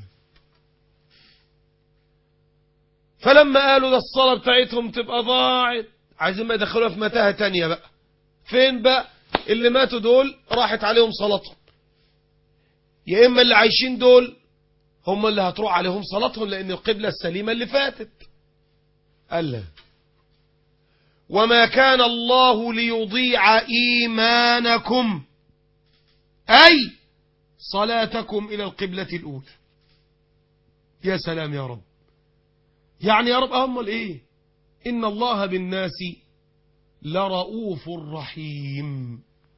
فلما قالوا ده الصلاة بتاعتهم تبقى ضاعت عايزين ما يدخلوها في متاهة تانية بقى فين بقى اللي ماتوا دول راحت عليهم صلاتهم يا إما اللي عايشين دول هم اللي هتروح عليهم صلاتهم لأن القبلة السليمة اللي فاتت قال لا وما كان الله ليضيع إيمانكم أي صلاتكم إلى القبلة الأولى يا سلام يا رب يعني يا رب أمال إيه إن الله بالناس لرؤوف رحيم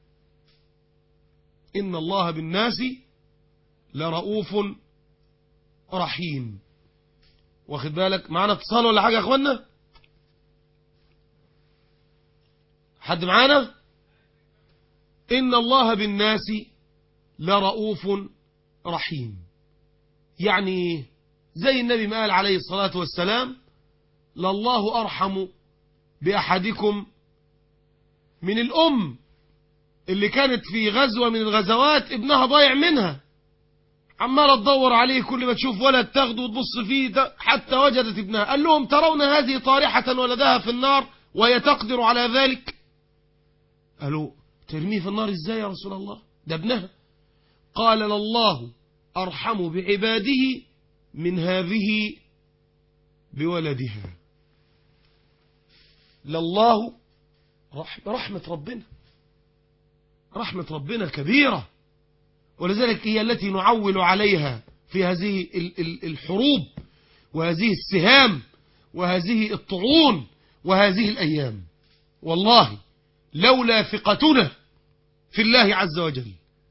إن الله بالناس لرؤوف رحيم واخد بالك معانا اتصال ولا حاجة يا اخوانا حد معانا إن الله بالناس لرؤوف رحيم يعني زي النبي ما قال عليه الصلاة والسلام لله أرحم بأحدكم من الأم اللي كانت في غزوة من الغزوات ابنها ضايع منها عمالة تدور عليه كل ما تشوف ولد تاخده وتبص فيه حتى وجدت ابنها قال لهم ترون هذه طارحة ولدها في النار وهي تقدر على ذلك قالوا ترميه في النار ازاي يا رسول الله ده ابنها قال لله أرحم بعباده من هذه بولدها لله رحمة, رحمة ربنا رحمة ربنا كبيرة ولذلك هي التي نعول عليها في هذه الحروب وهذه السهام وهذه الطعون وهذه الأيام والله لولا ثقتنا في الله عز وجل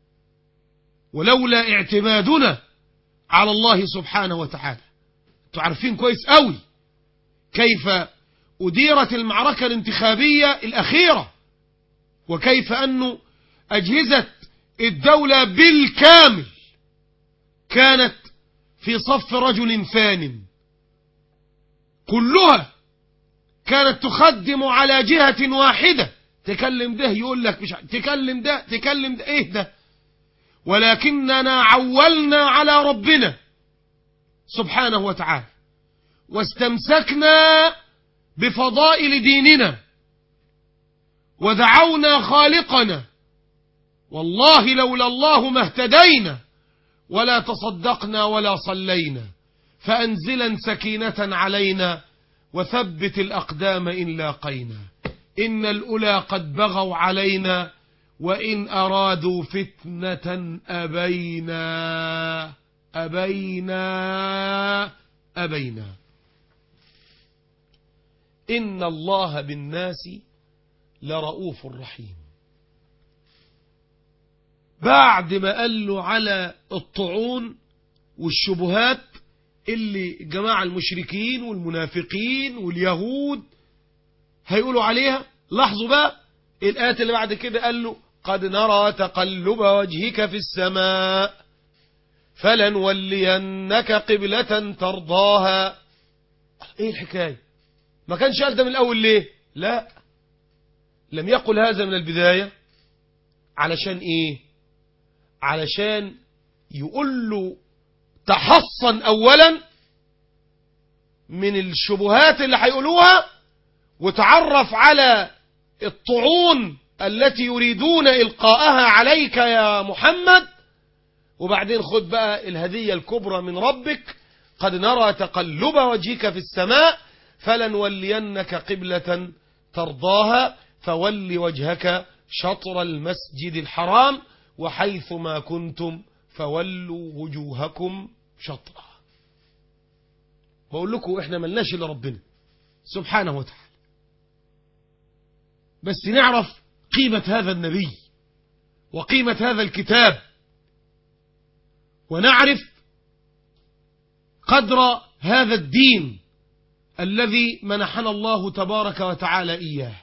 ولولا اعتمادنا على الله سبحانه وتعالى انتوا عارفين كويس قوي كيف أديرت المعركة الانتخابية الأخيرة وكيف أن أجهزة الدولة بالكامل كانت في صف رجل ثان كلها كانت تخدم على جهة واحدة تكلم ده يقول لك مش ع- تكلم ده تكلم ده ايه ده ولكننا عولنا على ربنا سبحانه وتعالى واستمسكنا بفضائل ديننا ودعونا خالقنا والله لولا الله ما اهتدينا ولا تصدقنا ولا صلينا فأنزلا سكينة علينا وثبت الأقدام إن لاقينا إن الأولى قد بغوا علينا وإن أرادوا فتنة أبينا أبينا أبينا إن الله بالناس لرؤوف رحيم بعد ما قال له على الطعون والشبهات اللي الجماعة المشركين والمنافقين واليهود هيقولوا عليها لاحظوا بقى الآيات اللي بعد كده قال له قد نرى تقلب وجهك في السماء فلنولينك قبلة ترضاها ايه الحكاية ما كانش قال ده من الأول ليه لا لم يقل هذا من البداية علشان ايه علشان يقول له تحصن اولا من الشبهات اللي هيقولوها وتعرف على الطعون التي يريدون إلقاءها عليك يا محمد وبعدين خد بقى الهدية الكبرى من ربك قد نرى تقلب وجهك في السماء فلنولينك قبلة ترضاها فول وجهك شطر المسجد الحرام وحيث ما كنتم فولوا وجوهكم شطرا بقول لكم احنا ملناش الا ربنا سبحانه وتعالى بس نعرف قيمة هذا النبي وقيمة هذا الكتاب ونعرف قدر هذا الدين الذي منحنا الله تبارك وتعالى إياه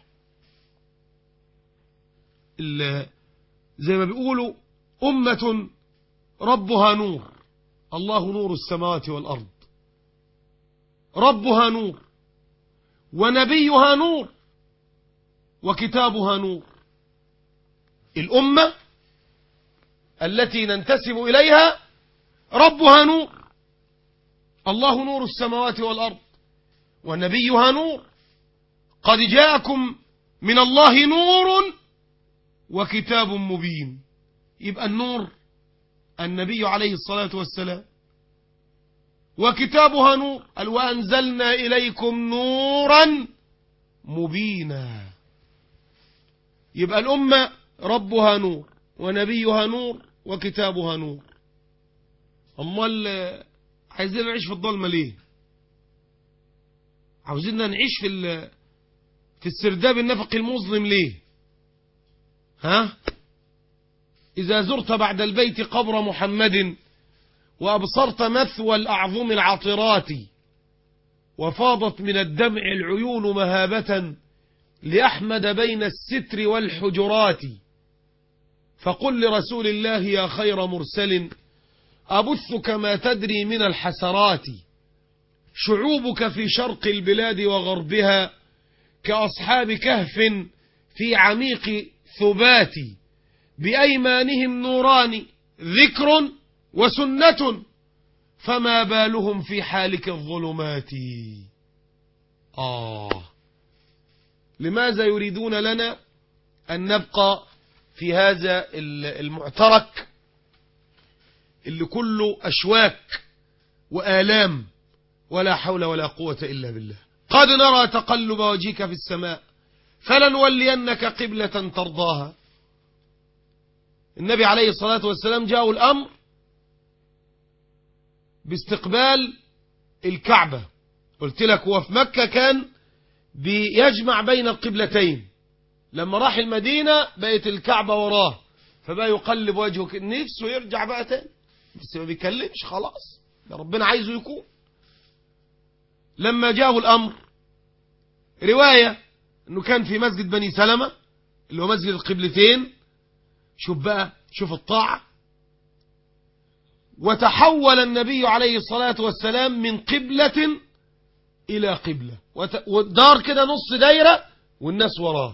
ال- زي ما بيقولوا أمة ربها نور الله نور السماوات والأرض ربها نور ونبيها نور وكتابها نور الأمة التي ننتسب إليها ربها نور الله نور السماوات والأرض ونبيها نور قد جاءكم من الله نور وكتاب مبين يبقى النور النبي عليه الصلاة والسلام وكتابها نور قال وأنزلنا إليكم نورا مبينا يبقى الأمة ربها نور ونبيها نور وكتابها نور أمال عايزين نعيش في الظلمة ليه عاوزيننا نعيش في ال- في السرداب النفق المظلم ليه ها إذا زرت بعد البيت قبر محمد وأبصرت مثوى الأعظم العطرات وفاضت من الدمع العيون مهابة لأحمد بين الستر والحجرات فقل لرسول الله يا خير مرسل أبثك ما تدري من الحسرات شعوبك في شرق البلاد وغربها كأصحاب كهف في عميق ثبات بأيمانهم نوران ذكر وسنة فما بالهم في حالك الظلمات آه لماذا يريدون لنا أن نبقى في هذا المعترك اللي كله أشواك وآلام ولا حول ولا قوة إلا بالله قد نرى تقلب وجهك في السماء فلنولينك قبلة ترضاها النبي عليه الصلاة والسلام جاءه الأمر باستقبال الكعبة قلت لك هو في مكة كان بيجمع بين القبلتين لما راح المدينة بقت الكعبة وراه فبقى يقلب وجهه كده، نفسه يرجع بقى تاني بس ما بيكلمش خلاص ده ربنا عايزه يكون لما جاءه الأمر رواية انه كان في مسجد بني سلمة اللي هو مسجد القبلتين شوف بقى شوف الطاعة وتحول النبي عليه الصلاة والسلام من قبلة إلى قبلة وت- ودار كده نص دايرة والناس وراه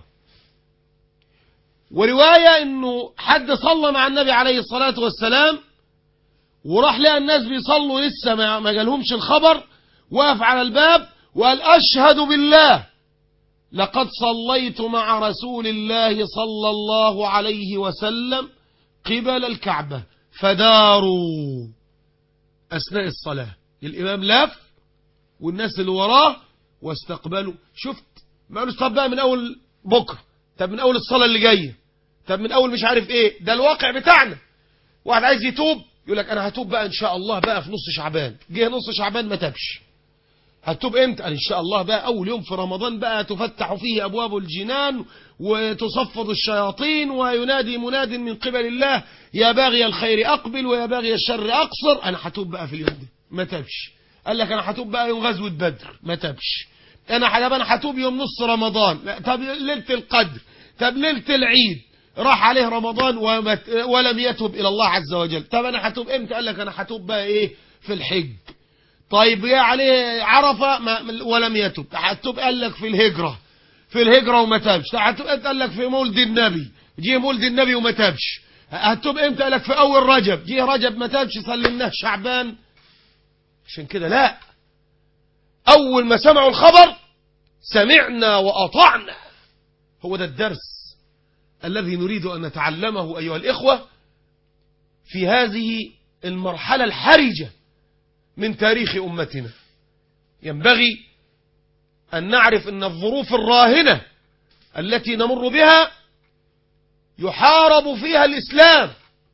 ورواية انه حد صلى مع النبي عليه الصلاة والسلام وراح لقى الناس بيصلوا لسه ما ما جالهمش الخبر وقف على الباب وقال أشهد بالله لقد صليت مع رسول الله صلى الله عليه وسلم قبل الكعبة فداروا أثناء الصلاة الإمام لف والناس اللي وراه واستقبلوا شفت ما قالوش طب بقى من أول بكرة طب من أول الصلاة اللي جاية طب من أول مش عارف إيه ده الواقع بتاعنا واحد عايز يتوب يقول لك أنا هتوب بقى إن شاء الله بقى في نص شعبان جه نص شعبان ما تبش هتوب امتى قال ان شاء الله بقى اول يوم في رمضان بقى تفتح فيه ابواب الجنان وتصفد الشياطين وينادي مناد من قبل الله يا باغي الخير اقبل ويا باغي الشر اقصر انا هتوب بقى في اليوم ده ما تبش قال لك انا هتوب بقى يوم غزوه بدر ما تبش انا حلب انا هتوب يوم نص رمضان لا، طب ليله القدر طب ليله العيد راح عليه رمضان ومت ولم يتوب الى الله عز وجل طب انا هتوب امتى قال لك انا هتوب بقى ايه في الحج طيب جه عليه عرفة ما ولم يتب هتوب قال لك في الهجرة في الهجرة وما تابش هتوب قال لك في مولد النبي جه مولد النبي وما تابش هتوب امتى قال لك في اول رجب جه رجب ما تابش سلمناه شعبان عشان كده لا اول ما سمعوا الخبر سمعنا واطعنا هو ده الدرس الذي نريد ان نتعلمه ايها الاخوه في هذه المرحله الحرجه من تاريخ أمتنا ينبغي أن نعرف أن الظروف الراهنة التي نمر بها يحارب فيها الإسلام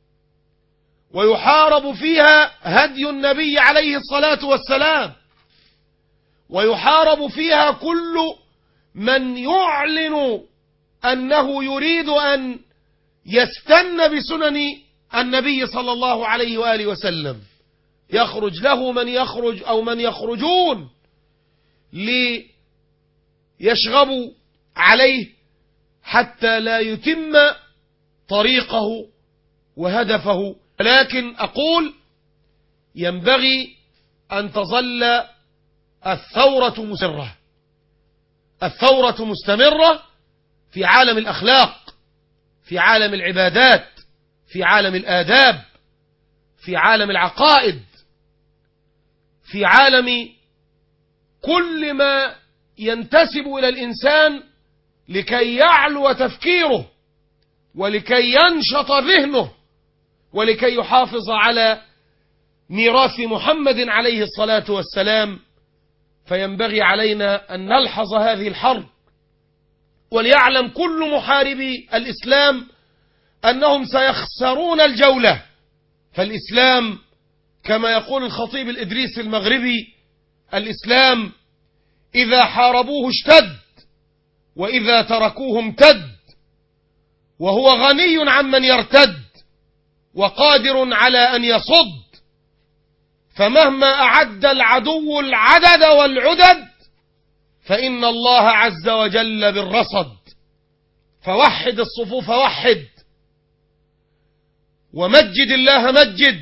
ويحارب فيها هدي النبي عليه الصلاة والسلام ويحارب فيها كل من يعلن أنه يريد أن يستن بسنن النبي صلى الله عليه وآله وسلم يخرج له من يخرج أو من يخرجون ليشغبوا عليه حتى لا يتم طريقه وهدفه لكن أقول ينبغي أن تظل الثورة مسرة الثورة مستمرة في عالم الأخلاق في عالم العبادات في عالم الآداب في عالم العقائد في عالم كل ما ينتسب إلى الإنسان لكي يعلو تفكيره ولكي ينشط ذهنه ولكي يحافظ على ميراث محمد عليه الصلاة والسلام فينبغي علينا أن نلحظ هذه الحرب وليعلم كل محاربي الإسلام أنهم سيخسرون الجولة فالإسلام كما يقول الخطيب الإدريسي المغربي الإسلام إذا حاربوه اشتد وإذا تركوه امتد وهو غني عمن يرتد وقادر على أن يصد فمهما أعد العدو العدد والعدد فإن الله عز وجل بالرصد فوحد الصفوف وحد ومجد الله مجد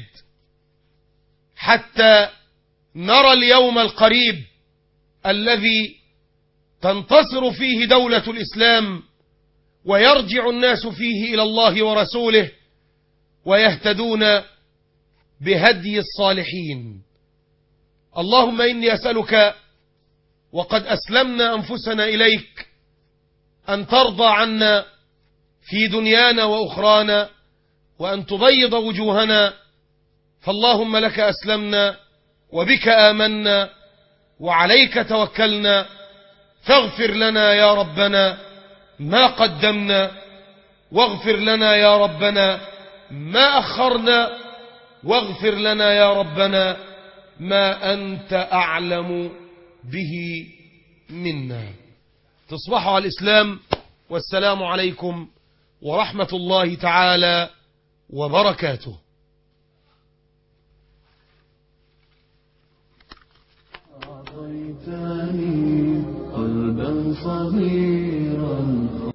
حتى نرى اليوم القريب الذي تنتصر فيه دولة الإسلام ويرجع الناس فيه إلى الله ورسوله ويهتدون بهدي الصالحين اللهم إني أسألك وقد أسلمنا أنفسنا إليك أن ترضى عنا في دنيانا وأخرانا وأن تبيض وجوهنا فاللهم لك أسلمنا وبك آمنا وعليك توكلنا فاغفر لنا يا ربنا ما قدمنا واغفر لنا يا ربنا ما أخرنا واغفر لنا يا ربنا ما أنت أعلم به منا تصبحوا على الإسلام والسلام عليكم ورحمة الله تعالى وبركاته أعطيتني قلبا صغيرا